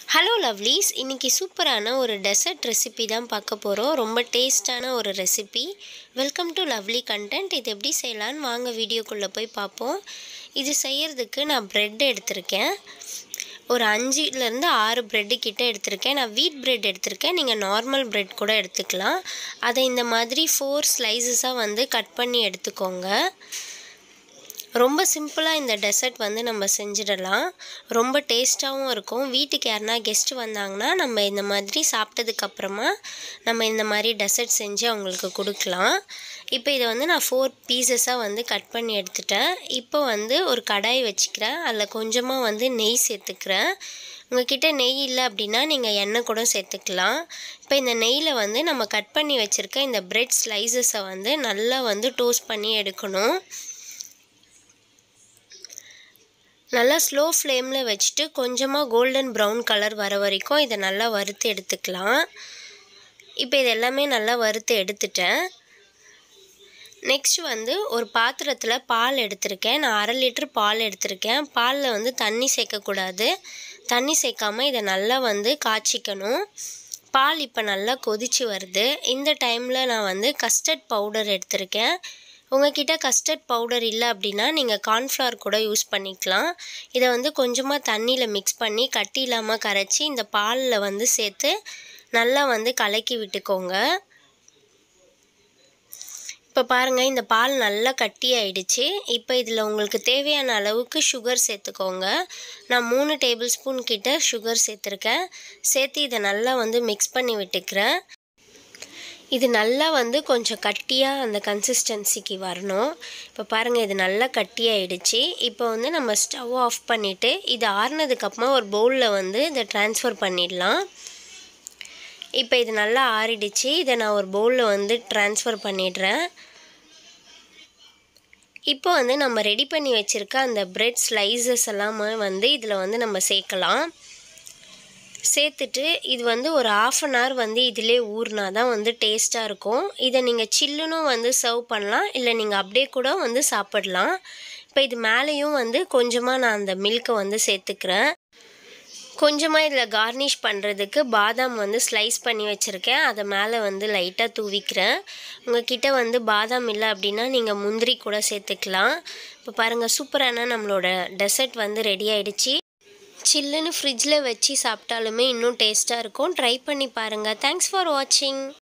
hello lovelies இன்றைக்கி சூப்பரான ஒரு டெசர்ட் ரெசிபி தான் பார்க்க போகிறோம் ரொம்ப டேஸ்டான ஒரு recipe welcome to lovely content இது எப்படி செய்யலான்னு வாங்க வீடியோக்குள்ளே போய் பார்ப்போம் இது செய்யறதுக்கு நான் ப்ரெட் எடுத்திருக்கேன் ஒரு அஞ்சுலேருந்து ஆறு ப்ரெட்டு கிட்ட எடுத்திருக்கேன் நான் வீட் பிரெட் எடுத்திருக்கேன் நீங்கள் நார்மல் பிரெட் கூட எடுத்துக்கலாம் அதை இந்த மாதிரி ஃபோர் ஸ்லைசஸாக வந்து கட் பண்ணி எடுத்துக்கோங்க ரொம்ப சிம்பிளாக இந்த டெசர்ட் வந்து நம்ம செஞ்சிடலாம் ரொம்ப டேஸ்ட்டாகவும் இருக்கும் வீட்டுக்கு யாருனா கெஸ்ட் வந்தாங்கன்னா நம்ம இந்த மாதிரி சாப்பிட்டதுக்கப்புறமா நம்ம இந்த மாதிரி டெசர்ட் செஞ்சு அவங்களுக்கு கொடுக்கலாம் இப்போ இதை வந்து நான் ஃபோர் பீசஸாக வந்து கட் பண்ணி எடுத்துட்டேன் இப்போ வந்து ஒரு கடாய் வச்சுக்கிறேன் அதில் கொஞ்சமாக வந்து நெய் சேர்த்துக்கிறேன் உங்ககிட்ட நெய் இல்லை அப்படின்னா நீங்கள் எண்ணெய் கூட சேர்த்துக்கலாம் இப்போ இந்த நெய்யில் வந்து நம்ம கட் பண்ணி வச்சுருக்க இந்த பிரெட் ஸ்லைசஸை வந்து நல்லா வந்து டோஸ்ட் பண்ணி எடுக்கணும் நல்லா ஸ்லோ ஃப்ளேமில் வச்சுட்டு கொஞ்சமாக கோல்டன் ப்ரௌன் கலர் வர வரைக்கும் இதை நல்லா வறுத்து எடுத்துக்கலாம் இப்போ இது எல்லாமே நல்லா வறுத்து எடுத்துட்டேன் நெக்ஸ்ட் வந்து ஒரு பாத்திரத்தில் பால் எடுத்திருக்கேன் நான் அரை லிட்டர் பால் எடுத்திருக்கேன் பாலில் வந்து தண்ணி சேர்க்கக்கூடாது தண்ணி சேர்க்காமல் இதை நல்லா வந்து காய்ச்சிக்கணும் பால் இப்போ நல்லா கொதிச்சு வருது இந்த டைமில் நான் வந்து கஸ்டர்ட் பவுடர் எடுத்திருக்கேன் உங்ககிட்ட கஸ்டர்ட் பவுடர் இல்லை அப்படின்னா நீங்கள் கார்ன்ஃப்ளவர் கூட யூஸ் பண்ணிக்கலாம் இதை வந்து கொஞ்சமாக தண்ணியில் மிக்ஸ் பண்ணி கட்டி இல்லாமல் கரைச்சி இந்த பாலில் வந்து சேர்த்து நல்லா வந்து கலக்கி விட்டுக்கோங்க இப்போ பாருங்கள் இந்த பால் நல்லா கட்டி ஆயிடுச்சு இப்போ இதில் உங்களுக்கு தேவையான அளவுக்கு சுகர் சேர்த்துக்கோங்க நான் மூணு டேபிள் ஸ்பூன் கிட்ட சுகர் சேர்த்துருக்கேன் சேர்த்து இதை நல்லா வந்து மிக்ஸ் பண்ணி விட்டுக்கிறேன் இது நல்லா வந்து கொஞ்சம் கட்டியாக அந்த கன்சிஸ்டன்சிக்கு வரணும் இப்போ பாருங்கள் இது நல்லா கட்டியாயிடுச்சு இப்போ வந்து நம்ம ஸ்டவ் ஆஃப் பண்ணிவிட்டு இது ஆறுனதுக்கப்புறமா ஒரு பவுலில் வந்து இதை ட்ரான்ஸ்ஃபர் பண்ணிடலாம் இப்போ இது நல்லா ஆறிடுச்சு இதை நான் ஒரு பவுலில் வந்து ட்ரான்ஸ்ஃபர் பண்ணிடுறேன் இப்போ வந்து நம்ம ரெடி பண்ணி வச்சுருக்க அந்த ப்ரெட் ஸ்லைசஸ் எல்லாமே வந்து இதில் வந்து நம்ம சேர்க்கலாம் சேர்த்துட்டு இது வந்து ஒரு ஆஃப் அன் ஹவர் வந்து இதிலே ஊறினா தான் வந்து டேஸ்ட்டாக இருக்கும் இதை நீங்கள் சில்லுனும் வந்து சர்வ் பண்ணலாம் இல்லை நீங்கள் அப்படியே கூட வந்து சாப்பிடலாம் இப்போ இது மேலேயும் வந்து கொஞ்சமாக நான் அந்த மில்க்கை வந்து சேர்த்துக்கிறேன் கொஞ்சமாக இதில் கார்னிஷ் பண்ணுறதுக்கு பாதாம் வந்து ஸ்லைஸ் பண்ணி வச்சுருக்கேன் அதை மேலே வந்து லைட்டாக தூவிக்கிறேன் உங்ககிட்ட வந்து பாதாம் இல்லை அப்படின்னா நீங்கள் முந்திரி கூட சேர்த்துக்கலாம் இப்போ பாருங்கள் சூப்பரான நம்மளோட டெசர்ட் வந்து ரெடி ஆகிடுச்சு சில்லுன்னு ஃப்ரிட்ஜில் வச்சு சாப்பிட்டாலுமே இன்னும் டேஸ்ட்டாக இருக்கும் ட்ரை பண்ணி பாருங்கள் தேங்க்ஸ் ஃபார் வாட்சிங்